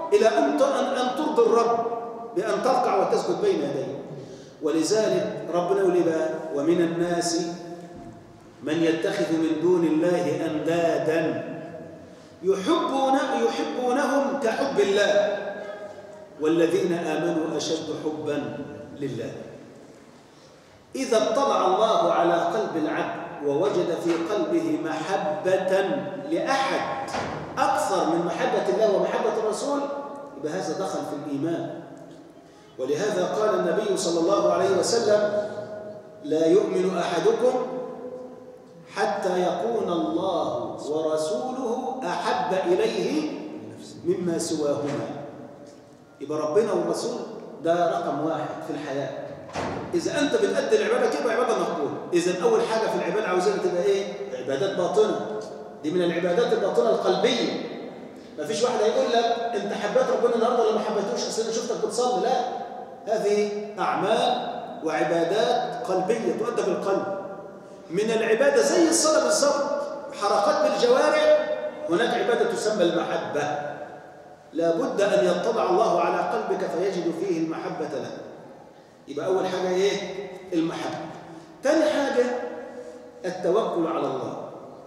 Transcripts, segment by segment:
إلى أن أن ترضي الرب بأن تركع وتسجد بين يديه ولذلك ربنا يقول بقى ومن الناس من يتخذ من دون الله أندادا يحبون يحبونهم كحب الله والذين آمنوا أشد حبا لله إذا اطلع الله على قلب العبد ووجد في قلبه محبة لأحد أكثر من محبة الله ومحبة الرسول يبقى هذا دخل في الإيمان ولهذا قال النبي صلى الله عليه وسلم لا يؤمن أحدكم حتى يكون الله ورسوله أحب إليه مما سواهما يبقى ربنا والرسول ده رقم واحد في الحياة إذا أنت بتأدي العبادة تبقى عبادة مقبولة إذا أول حاجة في العبادة عاوزينها تبقى إيه؟ عبادات باطنة دي من العبادات الباطنة القلبية ما فيش واحد هيقول لك أنت حبيت ربنا النهارده ولا ما حبيتوش أصل أنا شفتك بتصلي لا هذه أعمال وعبادات قلبية تؤدى بالقلب من العبادة زي الصلاة بالظبط حركات بالجوارح هناك عبادة تسمى المحبة لابد أن يطلع الله على قلبك فيجد فيه المحبة له يبقى أول حاجة إيه؟ المحبة تاني حاجة التوكل على الله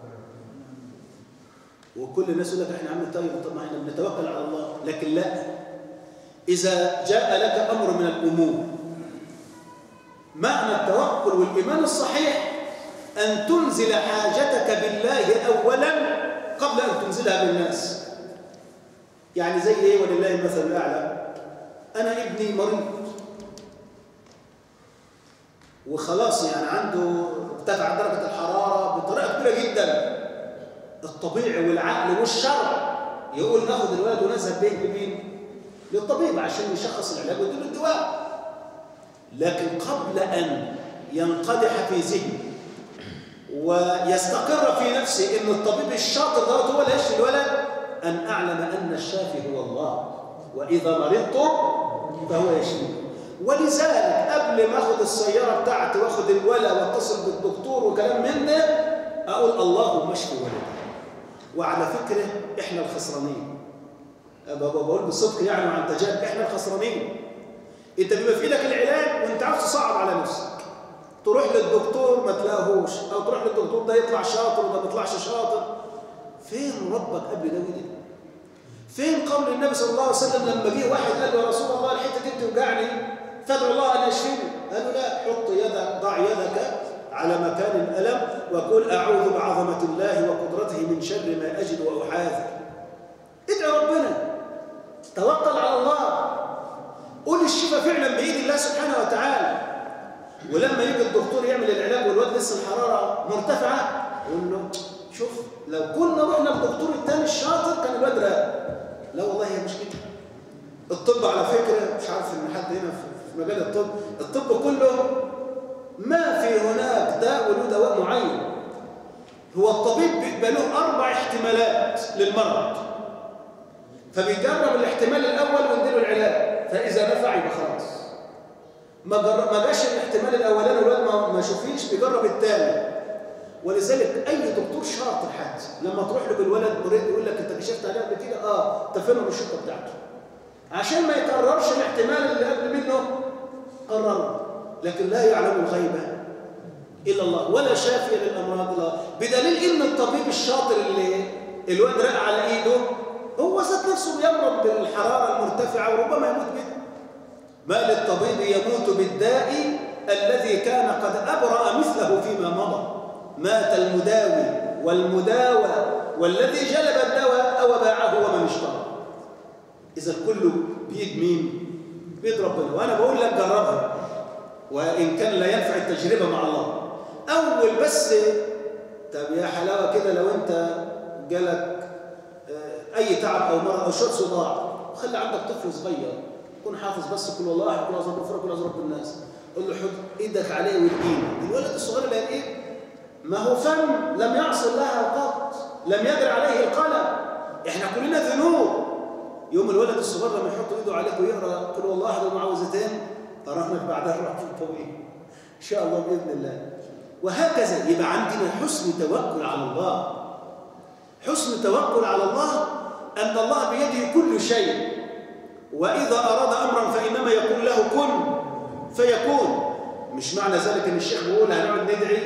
وكل الناس يقول لك احنا عم طيب طب ما احنا بنتوكل على الله لكن لا إذا جاء لك أمر من الأمور معنى التوكل والإيمان الصحيح أن تنزل حاجتك بالله أولا قبل أن تنزلها بالناس يعني زي إيه ولله المثل الأعلى أنا ابني مريض وخلاص يعني عنده ارتفع درجة الحرارة بطريقة كبيرة جدا الطبيعي والعقل والشرع يقول ناخد الولد ونذهب به لمين؟ للطبيب عشان يشخص العلاج ويديله الدواء لكن قبل أن ينقدح في ذهنه ويستقر في نفسه أن الطبيب الشاطر ده هو اللي يشفي الولد أن أعلم أن الشافي هو الله وإذا مرضت فهو يشفي ولذلك قبل ما أخذ السيارة بتاعتي وأخذ الولد وأتصل بالدكتور وكلام من ده أقول اللهم اشفي ولدي وعلى فكرة إحنا الخسرانين بقول بصدق يعني وعن تجارب إحنا الخسرانين أنت بيبقى في إيدك العلاج وأنت عاوز تصعب على نفسك تروح للدكتور ما تلاقيهوش أو تروح للدكتور ده يطلع شاطر وده ما يطلعش شاطر فين ربك قبل ده ودي فين قول النبي صلى الله عليه وسلم لما جه واحد قال له يا رسول الله الحته دي بتوجعني فادعو الله ان يشفيني قال له لا حط يدك ضع يدك على مكان الالم وقل اعوذ بعظمه الله وقدرته من شر ما اجد واحاذر ادعو ربنا توكل على الله قول الشفاء فعلا بايد الله سبحانه وتعالى ولما يجي الدكتور يعمل العلاج والواد لسه الحراره مرتفعه يقول له شوف لو كنا رحنا للدكتور الثاني الشاطر كان الواد راق لا والله هي مش كده الطب على فكره مش عارف ان حد هنا في مجال الطب الطب كله ما في هناك داء وله دواء معين هو الطبيب بيبقى له اربع احتمالات للمرض فبيجرب الاحتمال الاول ويديله العلاج فاذا نفع يبقى خلاص ما جرب ما جاش الاحتمال الاولاني والواد ما ما شوفيش بيجرب الثاني ولذلك اي دكتور شاطر حتى لما تروح له بالولد مريض يقول لك انت كشفت عليه قبل كده اه انت فين الروشته بتاعته عشان ما يكررش الاحتمال اللي قبل منه قرره لكن لا يعلم الغيبه الا الله ولا شافي للامراض الا بدليل ان الطبيب الشاطر اللي الواد رق على ايده هو ذات نفسه بيمرض بالحراره المرتفعه وربما يموت به ما للطبيب يموت بالداء الذي كان قد ابرا مثله فيما مضى مات المداوي والمداوى والذي جلب الدواء أو باعه ومن اشترى إذا كله بيد مين؟ بيد ربنا وأنا بقول لك جربها وإن كان لا ينفع التجربة مع الله أول بس طب يا حلاوة كده لو أنت جالك أي تعب أو مرض أو شوية صداع خلي عندك طفل صغير يكون حافظ بس كل والله أحد كل أزرق كفر كل أزرق الناس قول له حط إيدك عليه والإيد الولد الصغير اللي هيلاقيه ما هو فم لم يعص الله قط لم يجر عليه القلم احنا كلنا ذنوب يوم الولد الصغير لما يحط ايده عليك ويقرا قل والله احد المعوذتين اراهنك بعدها الرحمه طويل ان شاء الله باذن الله وهكذا يبقى عندنا حسن توكل على الله حسن توكل على الله ان الله بيده كل شيء وإذا أراد أمرا فإنما يقول له كن فيكون مش معنى ذلك ان الشيخ بيقول هنقعد ندعي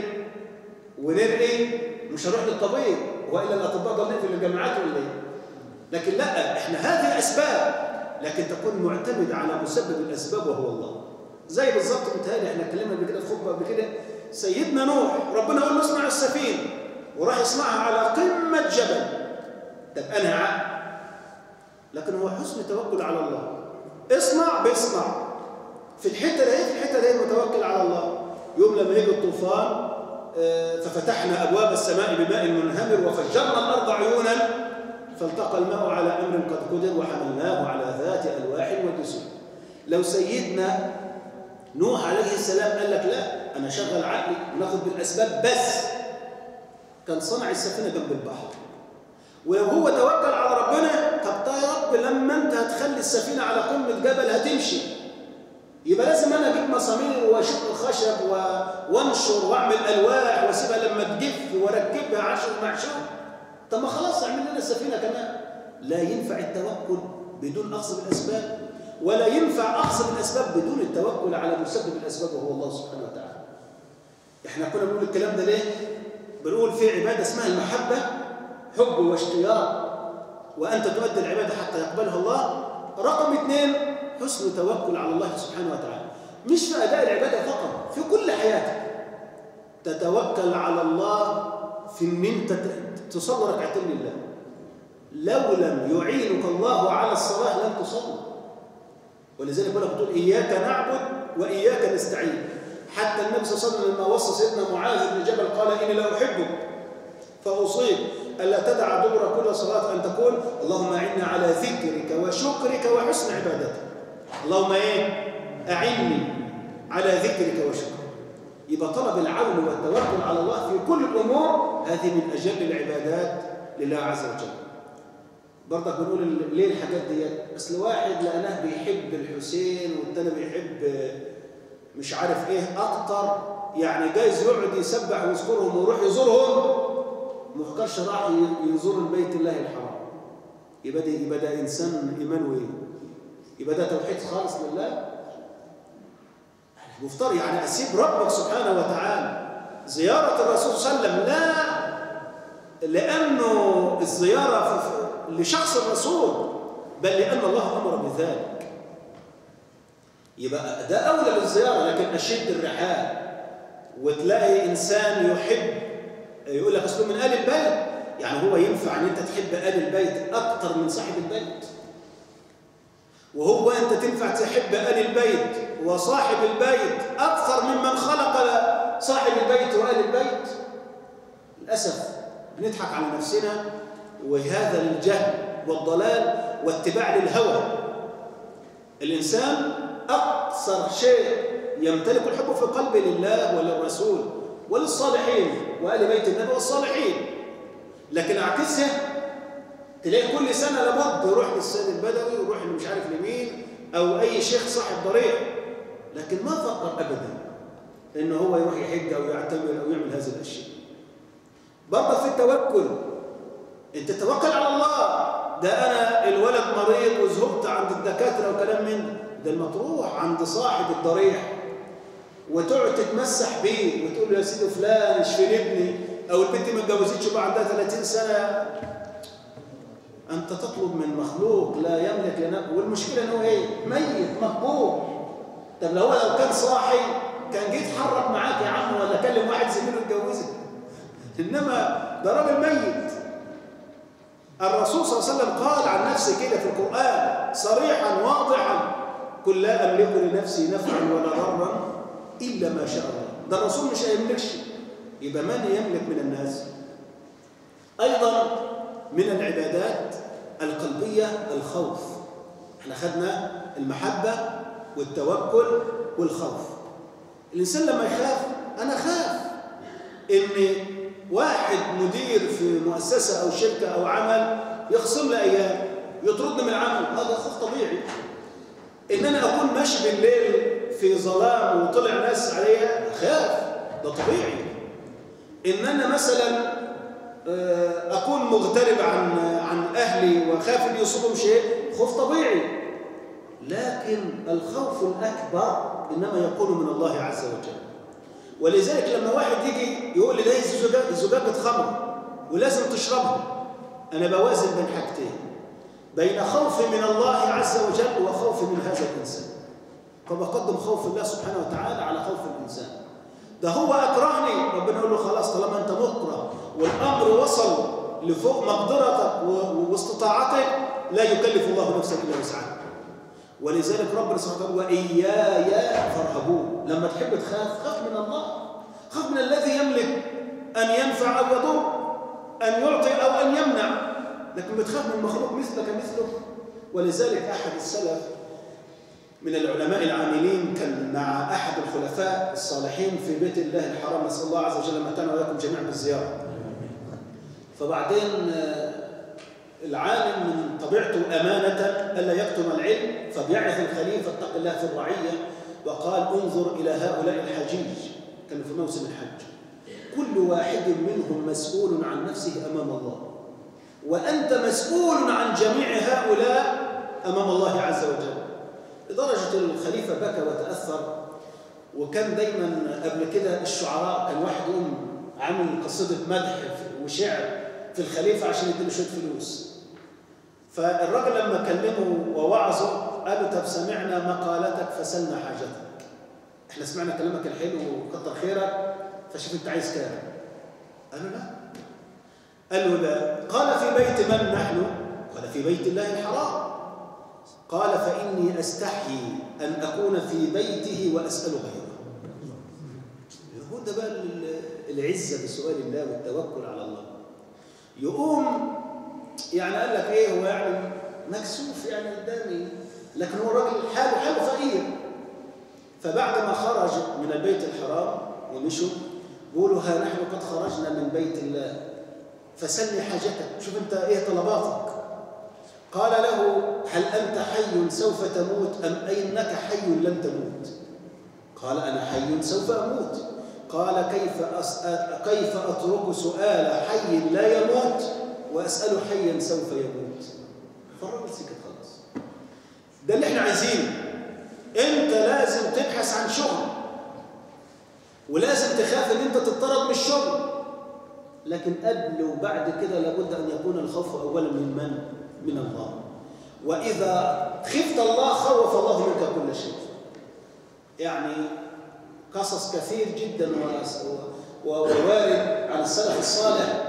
ونرقي مش هنروح للطبيب والا الاطباء ضالين في الجامعات ولا ايه لكن لا احنا هذه اسباب لكن تكون معتمد على مسبب الاسباب وهو الله زي بالظبط متهيألي احنا اتكلمنا قبل كده في خطبه قبل كده سيدنا نوح ربنا قال له اصنع السفينه وراح يصنعها على قمه جبل طب انا عقل لكن هو حسن توكل على الله اصنع بيصنع في الحته دي في الحته دي متوكل على الله يوم لما يجي الطوفان ففتحنا ابواب السماء بماء منهمر وفجرنا الارض عيونا فالتقى الماء على امر قد قدر وحملناه على ذات الواح ودسر لو سيدنا نوح عليه السلام قال لك لا انا شغل عقلي وناخد بالاسباب بس كان صنع السفينه جنب البحر ولو هو توكل على ربنا طب يا رب لما انت هتخلي السفينه على قمه جبل هتمشي يبقى لازم انا اجيب مسامير واشق الخشب و... وانشر واعمل الواح واسيبها لما تجف واركبها عشر معشور طب ما خلاص اعمل لنا السفينه كمان لا ينفع التوكل بدون اخذ بالاسباب ولا ينفع اخذ بالاسباب بدون التوكل على مسبب الاسباب وهو الله سبحانه وتعالى احنا كنا بنقول الكلام ده ليه بنقول في عباده اسمها المحبه حب واشتياق وانت تؤدي العباده حتى يقبلها الله رقم اثنين حسن توكل على الله سبحانه وتعالى مش في أداء العبادة فقط في كل حياتك تتوكل على الله في ان انت تصلي ركعتين لله لو لم يعينك الله على الصلاة لن تصلي ولذلك بقول بتقول إياك نعبد وإياك نستعين حتى النبي صلى الله عليه وسلم لما وصى سيدنا معاذ بن جبل قال إني لا أحبك فأصيب ألا تدع دبر كل صلاة أن تقول اللهم أعنا على ذكرك وشكرك وحسن عبادتك اللهم ايه اعني على ذكرك وشكرك يبقى طلب العون والتوكل على الله في كل الامور هذه من اجل العبادات لله عز وجل برضك بنقول ليه الحاجات ديت اصل واحد لانه بيحب الحسين والتاني بيحب مش عارف ايه اكتر يعني جايز يقعد يسبح ويذكرهم ويروح يزورهم ما فكرش راح يزور البيت الله الحرام يبقى ده يبقى ده انسان ايمانه ايه يبقى ده توحيد خالص لله مفترض يعني اسيب ربك سبحانه وتعالى زياره الرسول صلى الله عليه وسلم لا لانه الزياره لشخص الرسول بل لان الله امر بذلك يبقى ده اولى بالزياره لكن اشد الرحال وتلاقي انسان يحب يقول لك اصله من ال البيت يعني هو ينفع ان انت تحب ال البيت اكتر من صاحب البيت وهو أنت تنفع تحب آل البيت وصاحب البيت أكثر ممن خلق صاحب البيت وآل البيت للأسف بنضحك على نفسنا وهذا للجهل والضلال واتباع للهوى الإنسان أكثر شيء يمتلك الحب في قلبه لله وللرسول وللصالحين وآل بيت النبي والصالحين لكن أعكسها تلاقي كل سنة لابد يروح للسيد البدوي ويروح اللي مش عارف لمين أو أي شيخ صاحب ضريح لكن ما فكر أبدا إن هو يروح يحج أو يعتمر أو يعمل هذه الأشياء برضه في التوكل أنت توكل على الله ده أنا الولد مريض وزهقت عند الدكاترة وكلام من ده المطروح عند صاحب الضريح وتقعد تتمسح بيه وتقول له يا سيدي فلان اشفي ابني او البنت ما اتجوزتش بقى عندها 30 سنه أنت تطلب من مخلوق لا يملك لنفسه والمشكلة أنه إيه؟ ميت مقبور طب لو لو كان صاحي كان جيت حرك معاك يا عم ولا كلم واحد زميله يتجوزك إنما ده راجل ميت الرسول صلى الله عليه وسلم قال عن نفسه كده في القرآن صريحا واضحا قل لا أملك لنفسي نفعا ولا ضرا إلا ما شاء الله ده الرسول مش هيملكش يبقى من يملك من الناس أيضا من العبادات القلبية الخوف احنا خدنا المحبة والتوكل والخوف الإنسان لما يخاف أنا خاف إن واحد مدير في مؤسسة أو شركة أو عمل يخصم لي أيام يطردني من العمل هذا خوف طبيعي إن أنا أكون ماشي بالليل في ظلام وطلع ناس عليا خاف ده طبيعي إن أنا مثلا أكون مغترب عن عن أهلي وخاف إن يصيبهم شيء خوف طبيعي لكن الخوف الأكبر إنما يكون من الله عز وجل ولذلك لما واحد يجي يقول لي ده زجاجة زجاجة خمر ولازم تشربها أنا بوازن بين حاجتين بين خوف من الله عز وجل وخوف من هذا الإنسان فبقدم خوف الله سبحانه وتعالى على خوف الإنسان ده هو أكرهني ربنا يقول له خلاص طالما أنت مكره والأمر وصل لفوق مقدرتك واستطاعتك لا يكلف الله نفسا إلا وسعها ولذلك ربنا سبحانه وتعالى وإياي فارهبون لما تحب تخاف خاف من الله خاف من الذي يملك أن ينفع أو يضر أن يعطي أو أن يمنع لكن بتخاف من مخلوق مثلك مثله ولذلك أحد السلف من العلماء العاملين كان مع أحد الخلفاء الصالحين في بيت الله الحرام نسأل الله عز وجل متانا وياكم جميعا بالزيارة فبعدين العالم من طبيعته أمانة ألا يكتم العلم فبيعث الخليفة اتق الله في الرعية وقال انظر إلى هؤلاء الحجيج كانوا في موسم الحج كل واحد منهم مسؤول عن نفسه أمام الله وأنت مسؤول عن جميع هؤلاء أمام الله عز وجل لدرجة الخليفة بكى وتأثر وكان دايما قبل كده الشعراء كان واحد يقوم عامل قصيدة مدح وشعر في الخليفة عشان يديله شوية فلوس فالراجل لما كلمه ووعظه قال له طب سمعنا مقالتك فسلنا حاجتك احنا سمعنا كلامك الحلو وكتر خيرك فشوف انت عايز كام قال له لا قال له لا قال في بيت من نحن قال في بيت الله الحرام قال فإني أستحي أن أكون في بيته وأسأل غيره هو ده بقى العزة بسؤال الله والتوكل على الله يقوم يعني قال لك ايه هو يعني مكسوف يعني قدامي لكن هو الراجل حاله حاله فقير فبعد ما خرج من البيت الحرام ومشوا بيقولوا ها نحن قد خرجنا من بيت الله فسلني حاجتك شوف انت ايه طلباتك قال له هل انت حي سوف تموت ام انك حي لن تموت قال انا حي سوف اموت قال كيف أسأل كيف اترك سؤال حي لا يموت واسال حيا سوف يموت فالراجل سكت خلاص ده اللي احنا عايزينه انت لازم تبحث عن شغل ولازم تخاف ان انت تطرد من الشغل لكن قبل وبعد كده لابد ان يكون الخوف اولا من من من الله واذا خفت الله خوف الله منك كل شيء يعني قصص كثير جدا ووارد عن السلف الصالح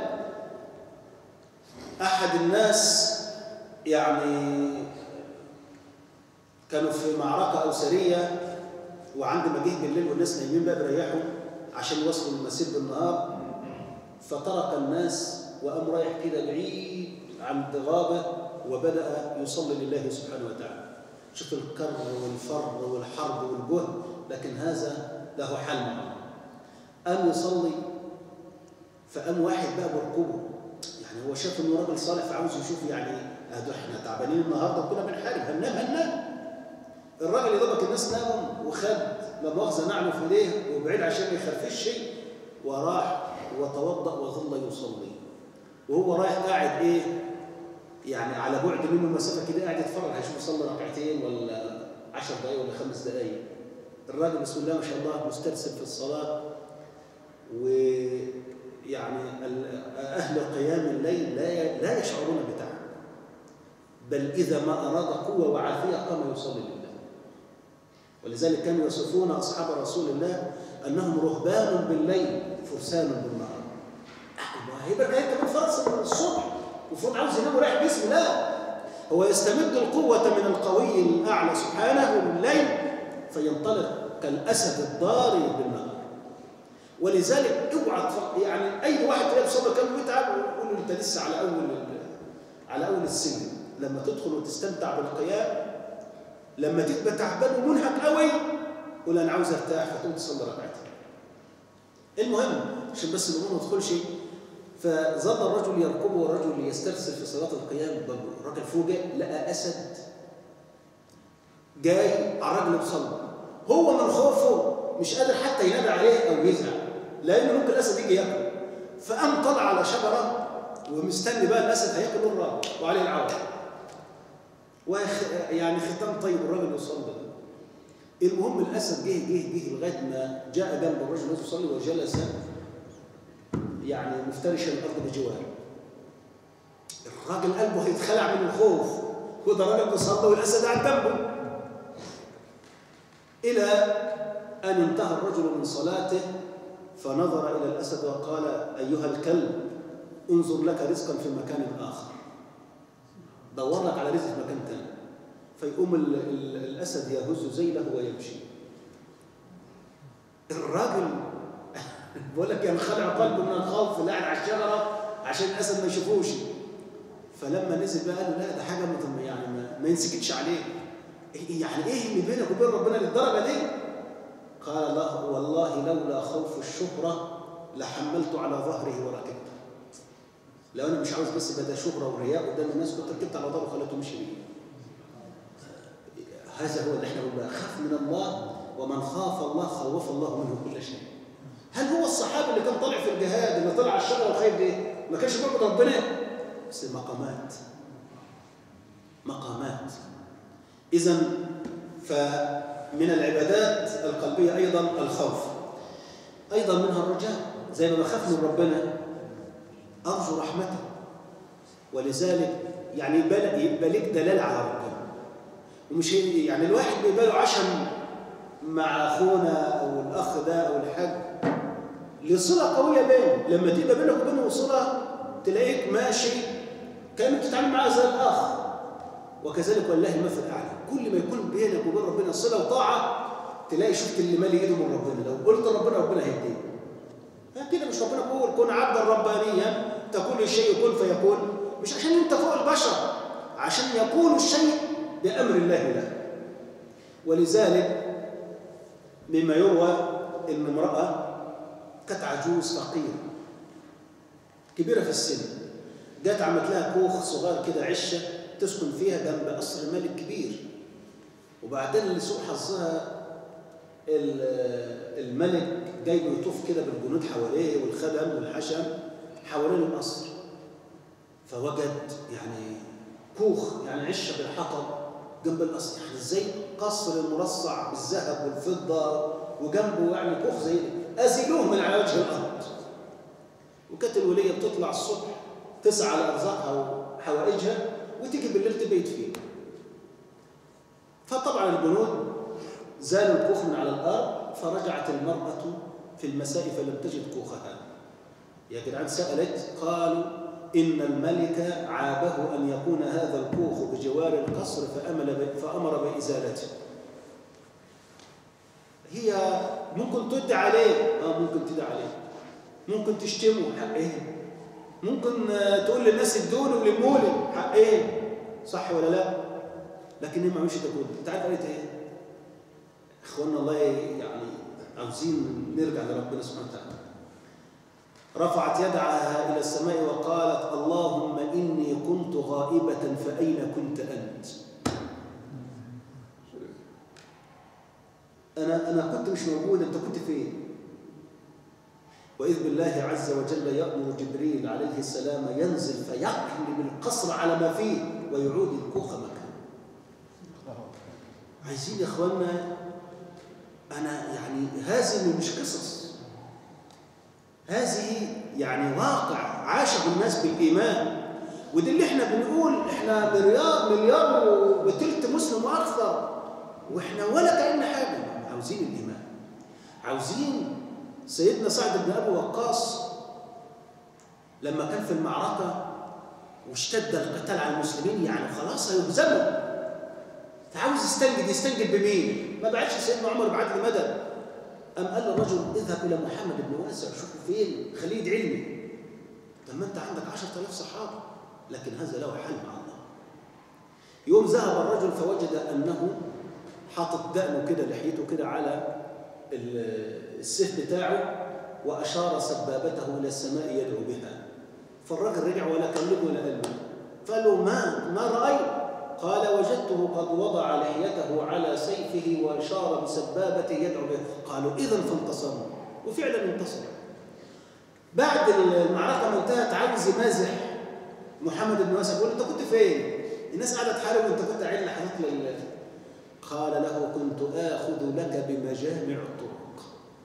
احد الناس يعني كانوا في معركه او سريه وعند ما جه بالليل والناس نايمين بقى بيريحوا عشان يوصلوا المسير بالنهار فترك الناس وقام رايح كده بعيد عند غابه وبدا يصلي لله سبحانه وتعالى شوف الكر والفر والحرب والجهد لكن هذا له حل معه قام يصلي فقام واحد بقى بركبه يعني هو شاف انه راجل صالح فعاوز يشوف يعني احنا تعبانين النهارده وكنا بنحارب هننام هننام الراجل يا دوبك الناس ناموا وخد لا مؤاخذه نعله في ايديه وبعيد عشان ما يخرفش شيء وراح وتوضا وظل يصلي وهو رايح قاعد ايه يعني على بعد منه مسافه كده قاعد يتفرج هيشوف يصلي ركعتين ولا 10 دقائق ولا خمس دقائق الراجل بسم الله ما شاء الله مسترسل في الصلاه ويعني اهل قيام الليل لا لا يشعرون بتعب بل اذا ما اراد قوه وعافيه قام يصلي لله ولذلك كانوا يصفون أصحاب رسول الله أنهم رهبان بالليل فرسان بالنهار ما هيبقى أنت من فرس الصبح المفروض عاوز ينام ورايح جسمه لا هو يستمد القوة من القوي الأعلى سبحانه بالليل فينطلق كالأسد الضاري بالنهار ولذلك اوعى يعني أي واحد تلاقيه بصبر كان بيتعب ويقول له أنت لسه على أول على أول السن لما تدخل وتستمتع بالقيام لما تبقى تعبان ومنهك قوي قول انا عاوز ارتاح فتقوم تصلي ركعتين المهم عشان بس الامور ما تدخلش فظل الرجل يركبه والرجل يسترسل في صلاه القيام الراجل فوجئ لقى اسد جاي على الراجل بيصلي هو من خوفه مش قادر حتى ينادي عليه او يزعل لانه ممكن الاسد يجي ياكله فقام طلع على شجره ومستني بقى الاسد هياكل الراجل وعليه العوض وخ... يعني ختام طيب الراجل يصلي المهم الاسد جه جه جه لغايه ما جاء جنب الرجل الذي يصلي وجلس يعني مفترشا الارض بجواره الراجل قلبه هيتخلع من الخوف وده راجل بيصلي والاسد قاعد جنبه الى ان انتهى الرجل من صلاته فنظر الى الاسد وقال ايها الكلب انظر لك رزقا في مكان اخر دور لك على رزق في مكان ثاني فيقوم ال ال الاسد يهز ذيله ويمشي الراجل بقول لك ينخلع قلبه من الخوف اللي قاعد على الشجره عشان الاسد ما يشوفوش فلما نزل بقى قال له لا ده حاجه ما يعني ما, ما ينسكتش عليه يعني ايه اللي بينك وبين ربنا للدرجه دي قال لا والله لولا خوف الشهره لحملت على ظهره وركبت لو انا مش عاوز بس بدا شهره ورياء قدام الناس كنت ركبت على ظهره وخليته مشي بيه هذا هو اللي احنا بنقول خاف من الله ومن خاف الله خوف الله منه كل شيء هل هو الصحابي اللي كان طالع في الجهاد اللي طلع على الشجره الخير دي ما كانش بيعبد ربنا بس مقامات مقامات اذا فمن العبادات القلبيه ايضا الخوف ايضا منها الرجاء زي ما بخاف من ربنا ارجو رحمته ولذلك يعني يبقى لك دلال على ربنا ومش يعني الواحد بيبقى له عشم مع اخونا او الاخ ده او الحاج لصله قويه بينه لما تبقى بينك وبينه صله تلاقيك ماشي كانك بتتعامل معاه زي الاخ وكذلك والله المثل الاعلى كل ما يكون بينك وبين ربنا صله وطاعه تلاقي شفت اللي مالي ايده من ربنا لو قلت ربنا ربنا هيديك كده مش ربنا بيقول كن عبدا ربانيا تكون الشيء كن فيكون مش عشان انت فوق البشر عشان يكون الشيء بأمر الله له ولذلك مما يروى ان امرأة كانت عجوز فقيرة كبيرة في السن جت عملت لها كوخ صغير كده عشة تسكن فيها جنب قصر ملك كبير وبعدين لسوء حظها الملك جاي يطوف كده بالجنود حواليه والخدم والحشم حوالين القصر فوجد يعني كوخ يعني عشه بالحطب جنب القصر يعني ازاي قصر مرصع بالذهب والفضه وجنبه يعني كوخ زي ده ازيلوه من على وجه الارض وكانت الوليه بتطلع الصبح تسعى على ارزاقها وحوائجها وتيجي بالليل تبيت فيه فطبعا الجنود زالوا الكوخ من على الارض فرجعت المراه في المساء فلم تجد كوخها يا جدعان سالت قالوا إن الملك عابه أن يكون هذا الكوخ بجوار القصر فأمل فأمر بإزالته هي ممكن تدعي عليه اه ممكن تدعي عليه ممكن تشتمه حق ايه ممكن تقول للناس ادوني ولموا لي حق ايه صح ولا لا لكن هي ما عملش ده كله انت عارف قالت ايه اخواننا الله يعني عاوزين نرجع لربنا سبحانه وتعالى رفعت يدعها إلى السماء وقالت اللهم إني كنت غائبة فأين كنت أنت أنا, أنا كنت مش موجود أنت كنت فين وإذ بالله عز وجل يأمر جبريل عليه السلام ينزل فيقلب القصر على ما فيه ويعود الكوخ مكانه عايزين يا إخواننا أنا يعني هذه مش قصص هذه يعني واقع عاشه الناس بالإيمان ودي اللي احنا بنقول احنا مليار مليار وتلت مسلم واكثر واحنا ولا كأن حاجه عاوزين الايمان عاوزين سيدنا سعد بن ابي وقاص لما كان في المعركه واشتد القتال على المسلمين يعني خلاص هيهزموا فعاوز يستنجد يستنجد بمين؟ ما بعتش سيدنا عمر بعت له مدد قام قال للرجل اذهب الى محمد بن واسع شوفه فين خليه يدعي لي طب ما انت عندك 10000 صحابه لكن هذا له حل مع الله يوم ذهب الرجل فوجد انه حاطط دقنه كده لحيته كده على السيف بتاعه واشار سبابته الى السماء يدعو بها فالرجل رجع ولا كلمه ولا قال له فقال له ما ما رايت قال وجدته قد وضع لحيته على سيفه واشار بسبابته يدعو به قالوا اذا فانتصروا وفعلا انتصروا بعد المعركه ما انتهت عاوز يمازح محمد بن واسع بيقول انت كنت فين الناس قاعده تحارب وانت كنت قاعد لحياة لل قال له كنت اخذ لك بمجامع الطرق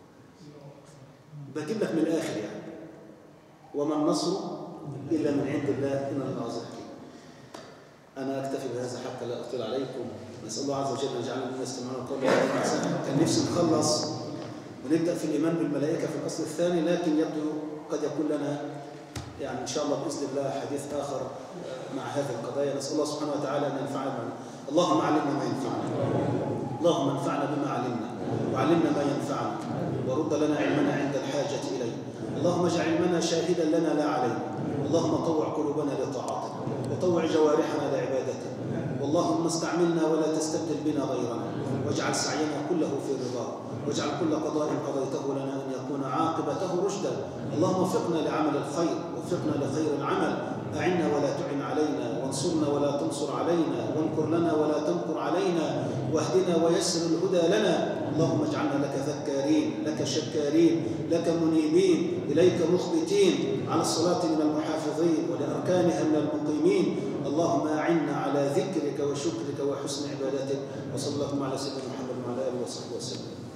بجيب لك من الاخر يعني وما النصر الا من عند الله ان الله عز وجل انا اكتفي بهذا حتى لا اطيل عليكم نسال الله عز وجل ان يجعلنا مما يستمعون القول كان نفسي نخلص ونبدا في الايمان بالملائكه في الاصل الثاني لكن يبدو قد يكون لنا يعني ان شاء الله باذن الله حديث اخر مع هذه القضايا نسال الله سبحانه وتعالى ان ينفعنا اللهم علمنا ما ينفعنا اللهم انفعنا بما علمنا وعلمنا ما ينفعنا ورد لنا علمنا عند الحاجه اليه اللهم اجعل علمنا شاهدا لنا لا علينا اللهم طوع قلوبنا لطاعتك وطوع جوارحنا لعبادتك واللهم استعملنا ولا تستبدل بنا غيرنا واجعل سعينا كله في رضاك واجعل كل قضاء قضيته لنا ان يكون عاقبته رشدا اللهم وفقنا لعمل الخير وفقنا لخير العمل اعنا ولا تعن علينا وانصرنا ولا تنصر علينا وانكر لنا ولا تنكر علينا واهدنا ويسر الهدى لنا اللهم اجعلنا لك ذكارين لك شكارين لك منيبين اليك مخبتين على الصلاه من المحافظين ولاركانها من المقيمين اللهم اعنا على ذكرك وشكرك وحسن عبادتك وصلى اللهم على سيدنا محمد وعلى اله وصحبه وسلم